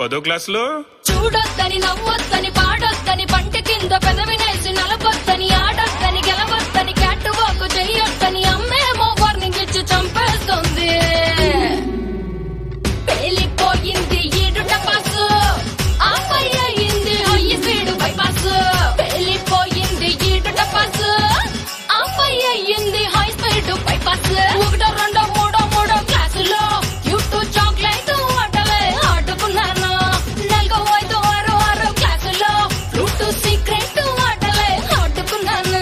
పదో క్లాసులో చూడొద్దని నవ్వొద్దని పాడొద్దని పంట కింద పెదవినేసి నలపొద్దని ఆడొద్దని గెలవొద్దని క్యాట్ వాక్ చెయ్యొద్దని అమ్మేమో వార్నింగ్ ఇచ్చి చంపేస్తుంది పేలిపోయింది ఈడు టపాసు ఆపై అయింది అయ్యి స్పీడు బైపాస్ పేలిపోయింది ఈడు టపాసు ఆపై అయింది హై స్పీడ్ బైపాస్ ఒకటో రెండో మూడో మూడో క్లాసులో యూట్యూబ్ చాక్లెట్ ఆటలే ఆడుకున్నాను నాలుగో ఐదో ఆరో ఆరో క్లాసులో ఫ్లూట్ సీక్రెట్ ఆటలే ఆడుకున్నాను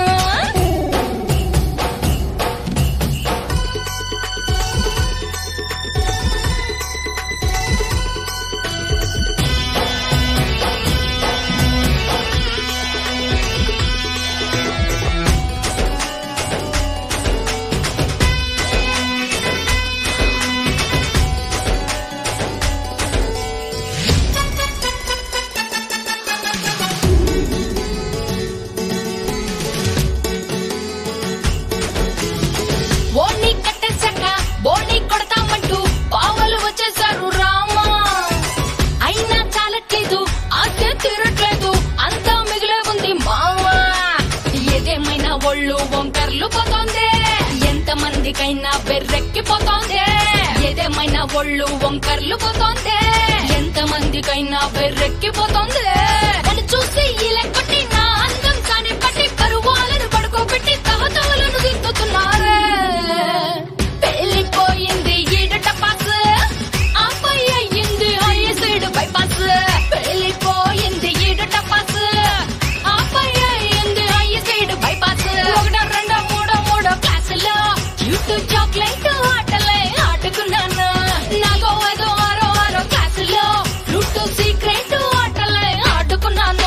ఓణి కట్టేశాక బోణి కొడతామంటూ పావలు వచ్చేసారు రామా అయినా చాలట్లేదు ఆశ తీరట్లేదు అంతా మిగిలే ఉంది మావా ఏదేమైనా ఒళ్ళు వంకర్లు పోతోంది ఎంత మందికైనా బెర్రెక్కిపోతోంది ఏదేమైనా ఒళ్ళు వంకర్లు పోతోంది ఎంత మందికైనా బెర్రెక్కిపోతోంది నన్ను చూసి ఇలా కొట్టి నా అందం కాని పట్టి పరువాలను పడుకోబెట్టి తవతవలను దిద్దుతున్నారే పెళ్లిపోయింది ఈడు టపాస్ ఆపై అయ్యింది హైసైడ్ బైపాస్ పెళ్లిపోయింది ఈడు టపాస్ ఆపై అయ్యింది హైసైడ్ బైపాస్ ఒకటో రెండో మూడో మూడో క్లాసులో యూట్యూబ్ చాక్లెట్ ఆటలే ఆడుకున్నాను నాలుగో ఐదో ఆరో ఆరో క్లాసులో ఫ్లూట్ సీక్రెట్ ఆటలే ఆడుకున్నాను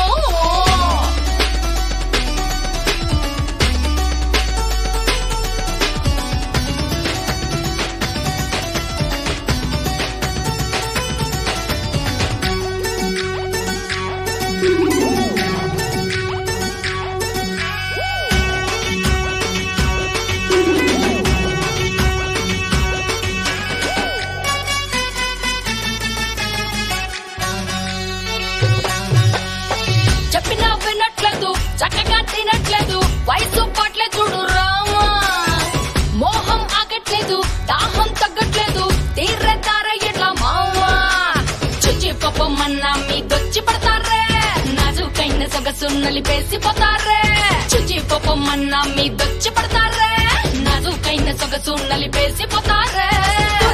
చెప్పినా వినట్లేదు చక్కగా తినట్లేదు వయసు పట్లే చూడు రామా మోహం ఆగట్లేదు దాహం తగ్గట్లేదు తీర్ర తార ఎట్లా మావా చుచి పప్పమన్నా మీదొచ్చి పడతారే నాజుకైన సొగసు నలిపేసిపోతారే చుచి పప్పమన్నా మీదొచ్చి పడతారే నాజుకైన సొగసు నలిపేసిపోతారే